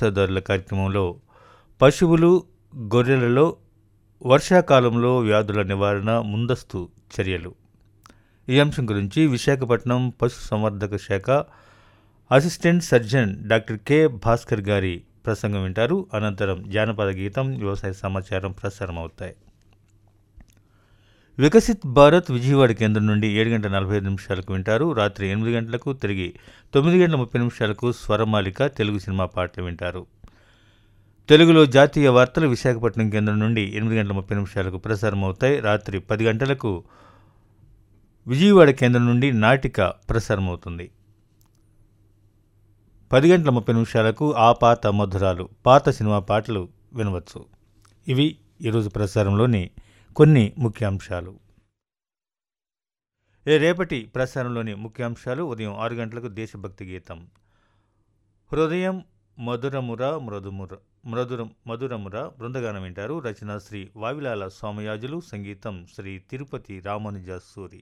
వ్యవసాయదారుల కార్యక్రమంలో పశువులు గొర్రెలలో వర్షాకాలంలో వ్యాధుల నివారణ ముందస్తు చర్యలు ఈ అంశం గురించి విశాఖపట్నం పశు సంవర్ధక శాఖ assistant surgeon doctor K Bhaskar గారి ప్రసంగం వింటారు అనంతరం జానపద గీతం వ్యవసాయ సమాచారం ప్రసారం అవుతాయి వికసిత్ భారత్ విజయవాడ కేంద్రం నుండి ఏడు గంటల నలభై ఐదు నిమిషాలకు వింటారు రాత్రి ఎనిమిది గంటలకు తిరిగి తొమ్మిది గంటల ముప్పై నిమిషాలకు స్వరమాలిక తెలుగు సినిమా పాటలు వింటారు తెలుగులో జాతీయ వార్తలు విశాఖపట్నం కేంద్రం నుండి ఎనిమిది గంటల ముప్పై నిమిషాలకు ప్రసారం అవుతాయి రాత్రి పది గంటలకు విజయవాడ కేంద్రం నుండి నాటిక ప్రసారం అవుతుంది పది గంటల ముప్పై నిమిషాలకు ఆ పాత మధురాలు పాత సినిమా పాటలు వినవచ్చు ఇవి ఈరోజు ప్రసారంలోని కొన్ని ముఖ్యాంశాలు ఏ రేపటి ప్రసారంలోని ముఖ్యాంశాలు ఉదయం ఆరు గంటలకు దేశభక్తి గీతం హృదయం మధురముర మృదుముర మృదుర మధురముర బృందగానం వింటారు రచన శ్రీ వావిలాల సోమయాజులు సంగీతం శ్రీ తిరుపతి రామానుజ సూరి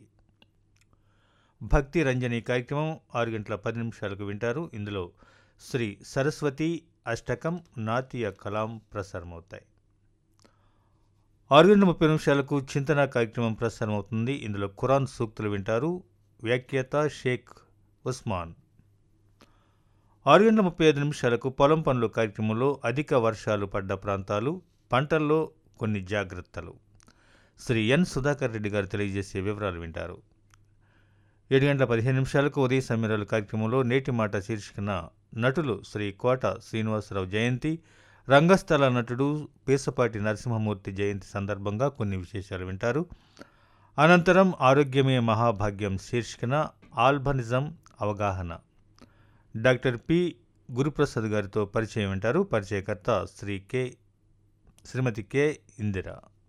భక్తి రంజని కార్యక్రమం ఆరు గంటల పది నిమిషాలకు వింటారు ఇందులో శ్రీ సరస్వతి అష్టకం నాట్య కలాం ప్రసారమవుతాయి ఆరు గంటల ముప్పై నిమిషాలకు చింతన కార్యక్రమం ప్రసారం అవుతుంది ఇందులో ఖురాన్ సూక్తులు వింటారు వ్యాఖ్యాత షేక్ ఉస్మాన్ ఆరు గంటల ముప్పై ఐదు నిమిషాలకు పొలం పనులు కార్యక్రమంలో అధిక వర్షాలు పడ్డ ప్రాంతాలు పంటల్లో కొన్ని జాగ్రత్తలు శ్రీ ఎన్ సుధాకర్ రెడ్డి గారు తెలియజేసే వివరాలు వింటారు ఏడు గంటల పదిహేను నిమిషాలకు ఉదయ సమీరాలు కార్యక్రమంలో నేటి మాట శీర్షికన నటులు శ్రీ కోట శ్రీనివాసరావు జయంతి రంగస్థల నటుడు పేసపాటి నరసింహమూర్తి జయంతి సందర్భంగా కొన్ని విశేషాలు వింటారు అనంతరం ఆరోగ్యమే మహాభాగ్యం శీర్షికన ఆల్బనిజం అవగాహన డాక్టర్ పి గురుప్రసాద్ గారితో పరిచయం వింటారు పరిచయకర్త శ్రీ కె శ్రీమతి కె ఇందిర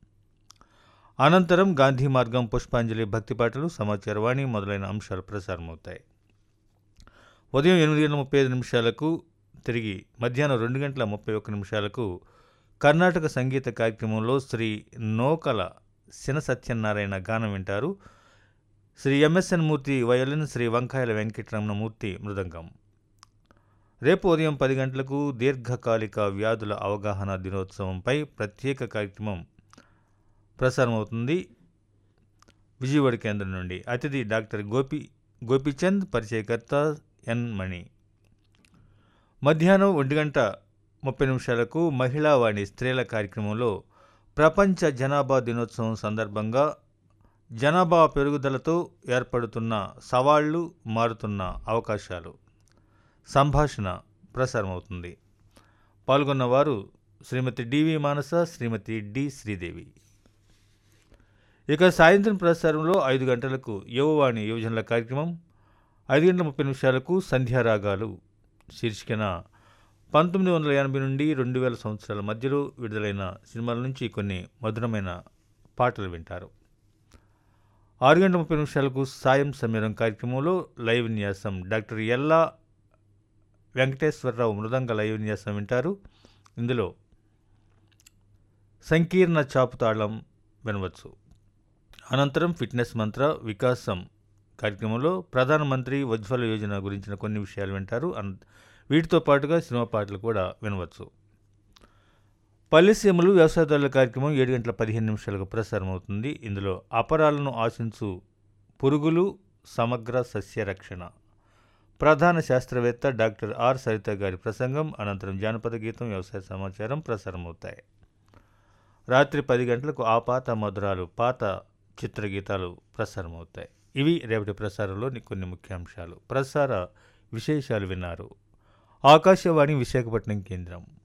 అనంతరం గాంధీ మార్గం పుష్పాంజలి భక్తి పాటలు సమాచారవాణి మొదలైన అంశాలు ప్రసారమవుతాయి ఉదయం ఎనిమిది గంటల ముప్పై ఐదు నిమిషాలకు తిరిగి మధ్యాహ్నం రెండు గంటల ముప్పై ఒక్క నిమిషాలకు కర్ణాటక సంగీత కార్యక్రమంలో శ్రీ నోకల శన సత్యనారాయణ గానం వింటారు శ్రీ ఎంఎస్ఎన్ మూర్తి వయోలిన్ శ్రీ వంకాయల వెంకటరమణ మూర్తి మృదంగం రేపు ఉదయం పది గంటలకు దీర్ఘకాలిక వ్యాధుల అవగాహన దినోత్సవంపై ప్రత్యేక కార్యక్రమం ప్రసారమవుతుంది విజయవాడ కేంద్రం నుండి అతిథి డాక్టర్ గోపి గోపిచంద్ పరిచయకర్త ఎన్ మణి మధ్యాహ్నం ఒంటి గంట ముప్పై నిమిషాలకు మహిళా వాణి స్త్రీల కార్యక్రమంలో ప్రపంచ జనాభా దినోత్సవం సందర్భంగా జనాభా పెరుగుదలతో ఏర్పడుతున్న సవాళ్లు మారుతున్న అవకాశాలు సంభాషణ ప్రసారమవుతుంది పాల్గొన్నవారు శ్రీమతి డివి మానస శ్రీమతి డి శ్రీదేవి ఇక సాయంత్రం ప్రసారంలో ఐదు గంటలకు యువవాణి యువజనుల కార్యక్రమం ఐదు గంటల ముప్పై నిమిషాలకు సంధ్యారాగాలు శీర్షికన పంతొమ్మిది వందల ఎనభై నుండి రెండు వేల సంవత్సరాల మధ్యలో విడుదలైన సినిమాల నుంచి కొన్ని మధురమైన పాటలు వింటారు ఆరు గంటల ముప్పై నిమిషాలకు సాయం సమీరం కార్యక్రమంలో లైవ్ విన్యాసం డాక్టర్ ఎల్లా వెంకటేశ్వరరావు మృదంగ లైవ్ విన్యాసం వింటారు ఇందులో సంకీర్ణ చాపుతాళం వినవచ్చు అనంతరం ఫిట్నెస్ మంత్ర వికాసం కార్యక్రమంలో ప్రధానమంత్రి ఉజ్వల యోజన గురించిన కొన్ని విషయాలు వింటారు అన్ వీటితో పాటుగా సినిమా పాటలు కూడా వినవచ్చు పల్లెసీమలు వ్యవసాయదారుల కార్యక్రమం ఏడు గంటల పదిహేను నిమిషాలకు ప్రసారం అవుతుంది ఇందులో అపరాలను ఆశించు పురుగులు సమగ్ర సస్య రక్షణ ప్రధాన శాస్త్రవేత్త డాక్టర్ ఆర్ సరిత గారి ప్రసంగం అనంతరం జానపద గీతం వ్యవసాయ సమాచారం ప్రసారం అవుతాయి రాత్రి పది గంటలకు ఆ పాత మధురాలు పాత చిత్రగీతాలు ప్రసారం అవుతాయి ఇవి రేపటి ప్రసారంలోని కొన్ని ముఖ్యాంశాలు ప్రసార విశేషాలు విన్నారు ఆకాశవాణి విశాఖపట్నం కేంద్రం